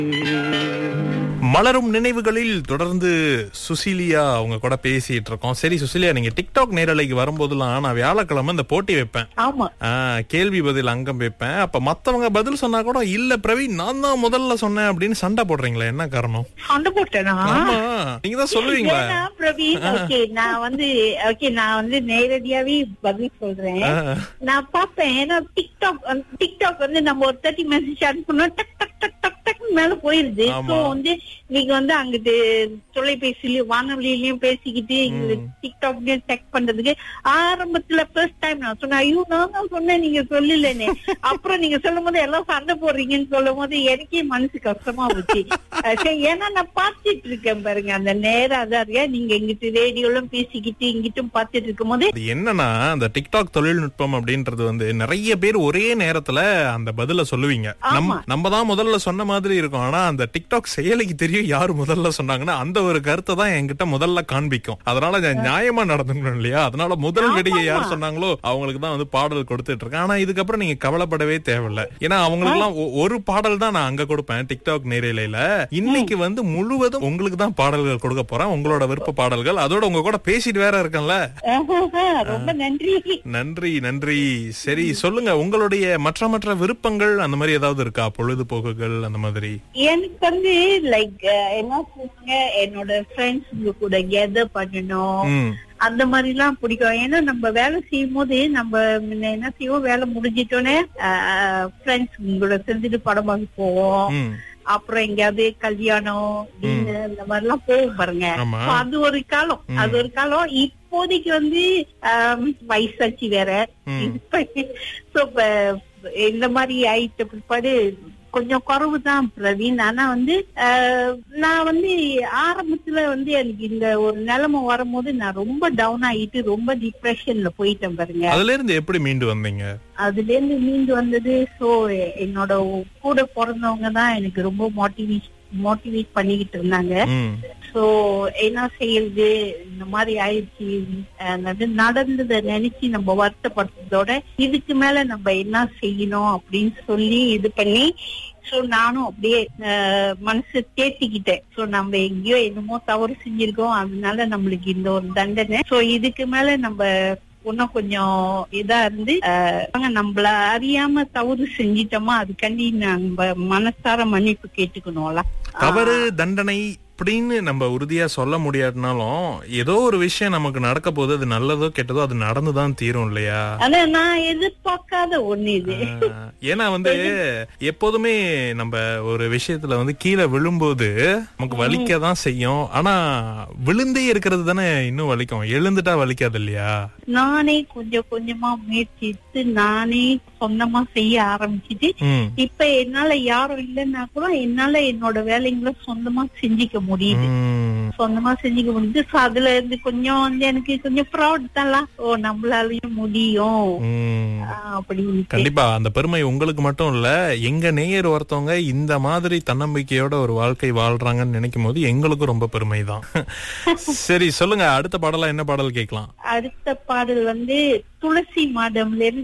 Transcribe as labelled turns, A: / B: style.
A: மலரும் நினைவுகளில் தொடர்ந்து சுசீலியா அவங்க கூட பேசிட்டு இருக்கோம் சரி சுசீலியா நீங்க டிக்டாக் நேரலைக்கு வரும்போதெல்லாம் நான் வியாழக்கிழமை இந்த போட்டி வைப்பேன்
B: ஆமா
A: ஆ, கேள்வி பதில் அங்கம் வைப்பேன் அப்ப மத்தவங்க பதில் சொன்னா கூட இல்ல பிரவீன் நான் தான் முதல்ல சொன்னேன் அப்படின்னு சண்டை போடுறீங்களா என்ன காரணம்
B: சண்டை போட்டேனா
A: ஆமா நீங்க தான் சொல்லுவீங்களா
B: ஏன்னா, பிரவீன் ஓகே நான் வந்து ஓகே நான் வந்து நேரடியாவே பதில் சொல்றேன்
A: ஆ.
B: நான் பாப்பேன் ஏன்னா டிக்டாக் வந்து- டிக்டாக் வந்து நம்ம ஒரு தேர்ட்டி மெசேஜ் அனுப்பணும் டக் டக் டக் டக் டக் மேல போயிருது
A: ஆமா.
B: சோ வந்து நீங்க வந்து அங்கிட்டு தொலைபேசியிலயும் வானொலியிலயும் பேசிக்கிட்டு இங்க டிக்டாக்லயும் செக் பண்றதுக்கு ஆரம்பத்துல ஃபர்ஸ்ட் டைம் நான் சொன்னேன் ஐயோ நான் தான் சொன்னேன் நீங்க சொல்லலன்னு அப்புறம் நீங்க சொல்லும் போது எல்லாம் சண்டை போடுறீங்கன்னு சொல்லும் போது எனக்கே மனசு கஷ்டமா போச்சு அஹ் சரி, ஏன்னா நான் பார்த்துட்டு இருக்கேன் பாருங்க அந்த நேரம் அதான் இருக்கு நீங்க இங்கிட்டு ரேடியோலும் பேசிக்கிட்டு இங்கிட்டும் பார்த்துட்டு இருக்கும் போது
A: அது என்னன்னா அந்த டிக்டாக் தொழில்நுட்பம் அப்படின்றது வந்து நிறைய பேர் ஒரே நேரத்துல அந்த பதில சொல்லுவீங்க நம்ம
B: ஆமா.
A: நம்ம தான் முதல்ல சொன்ன மாதிரி இருக்கும் ஆனா அந்த டிக்டாக் செயலிக்கு தெரியும் யாரு முதல்ல சொன்னாங்கன்னா அந்த ஒரு கருத்தை தான் என்கிட்ட முதல்ல காண்பிக்கும் அதனால நான் நியாயமா நடந்துக்கணும் இல்லையா அதனால முதல்
B: ஆமா,
A: வெடியை யார்
B: ஆமா.
A: சொன்னாங்களோ அவங்களுக்கு தான் வந்து பாடல் கொடுத்துட்டு இருக்கேன் ஆனா இதுக்கப்புறம் நீங்க கவலைப்படவே தேவையில்ல ஏன்னா அவங்களுக்கு எல்லாம் ஒரு பாடல் தான் நான் அங்க கொடுப்பேன் டிக்டாக் நேரலையில இன்னைக்கு வந்து முழுவதும் உங்களுக்கு தான் பாடல்கள் கொடுக்க போறேன் உங்களோட விருப்ப பாடல்கள் அதோட உங்க கூட பேசிட்டு வேற இருக்கேன்ல
B: ஆஹாஹா, ரொம்ப நன்றி
A: நன்றி நன்றி சரி சொல்லுங்க உங்களுடைய மற்ற மற்ற விருப்பங்கள் அந்த மாதிரி ஏதாவது இருக்கா பொழுதுபோக்குகள் அந்த மாதிரி
B: எனக்கு வந்து லைக் என்ன சொல்லுங்க என்னோட ஃப்ரெண்ட்ஸ் கூட கெதர் பண்ணணும்
A: ம்
B: அந்த மாதிரி எல்லாம் பிடிக்கும் ஏன்னா நம்ம வேலை செய்யும் போது நம்ம முன்ன என்ன செய்வோம் வேலை முடிஞ்சிட்டோன்னே ஃப்ரெண்ட்ஸ் கூட சேர்ந்துட்டு படம் பார்க்க போவோம்
A: ம்
B: அப்புறம் எங்கேயாவது கல்யாணம் dinner இந்த மாதிரி எல்லாம் போவோம் பாருங்க
A: ஆமா
B: So, அது ஒரு காலம் அது ஒரு காலம் இப்போதைக்கு வந்து ஆம், வயசாச்சு வேற
A: ம்.
B: இப்ப so, இப்ப இந்த மாதிரி ஆயிட்ட பிற்பாடு கொஞ்சம் குறைவு தான் பிரவீன் ஆனா வந்து ஆஹ், நான் வந்து ஆரம்பத்துல வந்து எனக்கு இந்த ஒரு நிலைமை வரும்போது நான் ரொம்ப டவுன் ஆயிட்டு ரொம்ப டிப்ரெஷன்ல போயிட்டேன் பாருங்க
A: அதுல இருந்து எப்படி மீண்டு வந்தீங்க
B: அதுல இருந்து மீண்டு வந்தது சோ என்னோட கூட பிறந்தவங்க தான் எனக்கு ரொம்ப மோட்டிவேட் மோட்டிவேட் பண்ணிக்கிட்டு இருந்தாங்க
A: ம்
B: சோ என்ன செய்யறது இந்த மாதிரி ஆயிடுச்சு அஹ் அது நடந்ததை நினைச்சு நம்ம வருத்தப்படுறதோட இதுக்கு மேல நம்ம என்ன செய்யணும் அப்படின்னு சொல்லி இது பண்ணி சோ நானும் அப்படியே அஹ், மனசு தேத்திக்கிட்டேன் சோ நம்ம எங்கேயோ என்னமோ தவறு செஞ்சிருக்கோம் அதனால நம்மளுக்கு இந்த ஒரு தண்டனை சோ இதுக்கு மேல நம்ம இன்னும் கொஞ்சம் இதா இருந்து அஹ், நாங்க நம்மள அறியாம தவறு செஞ்சிட்டோமா அதுக்காண்டி நம்ம மனசார மன்னிப்பு கேட்டுக்கணும்ல
A: தவறு தண்டனை அப்படின்னு நம்ம உறுதியா சொல்ல முடியாட்டினாலும் ஏதோ ஒரு விஷயம் நமக்கு நடக்க போது அது நல்லதோ கெட்டதோ அது நடந்துதான் தீரும் இல்லையா
B: ஆனா நான் எதிர்பார்க்காத ஒண்ணு இது
A: ஆஹ், ஏன்னா வந்து எப்போதுமே நம்ம ஒரு விஷயத்துல வந்து கீழே விழும்போது நமக்கு வலிக்க தான் செய்யும் ஆனா விழுந்தே இருக்கிறது தானே இன்னும் வலிக்கும் எழுந்துட்டா வலிக்காது இல்லையா
B: நானே கொஞ்சம் கொஞ்சமா முயற்சி எடுத்து நானே சொந்தமா செய்ய ஆரம்பிச்சிட்டு
A: ம்
B: இப்ப என்னால யாரும் இல்லைன்னா கூட என்னால என்னோட வேலைங்களை சொந்தமா செஞ்சுக்க முடியுது
A: ம்.
B: சொந்தமா செஞ்சுக்க முடியுது So அதுல இருந்து கொஞ்சம் வந்து எனக்கு கொஞ்சம் ப்ரௌட் தான் ஓ நம்மளாலயும் முடியும்
A: ம்.
B: ஆஹ் அப்படின்னு
A: கண்டிப்பா அந்த பெருமை உங்களுக்கு மட்டும் இல்ல எங்க நேயர் ஒருத்தவங்க இந்த மாதிரி தன்னம்பிக்கையோட ஒரு வாழ்க்கை வாழ்றாங்கன்னு நினைக்கும் போது எங்களுக்கும் ரொம்ப பெருமை தான் சரி சொல்லுங்க அடுத்த பாடலா என்ன பாடல் கேட்கலாம்
B: அடுத்த பாடல் வந்து துளசி மாடம்ல இருந்து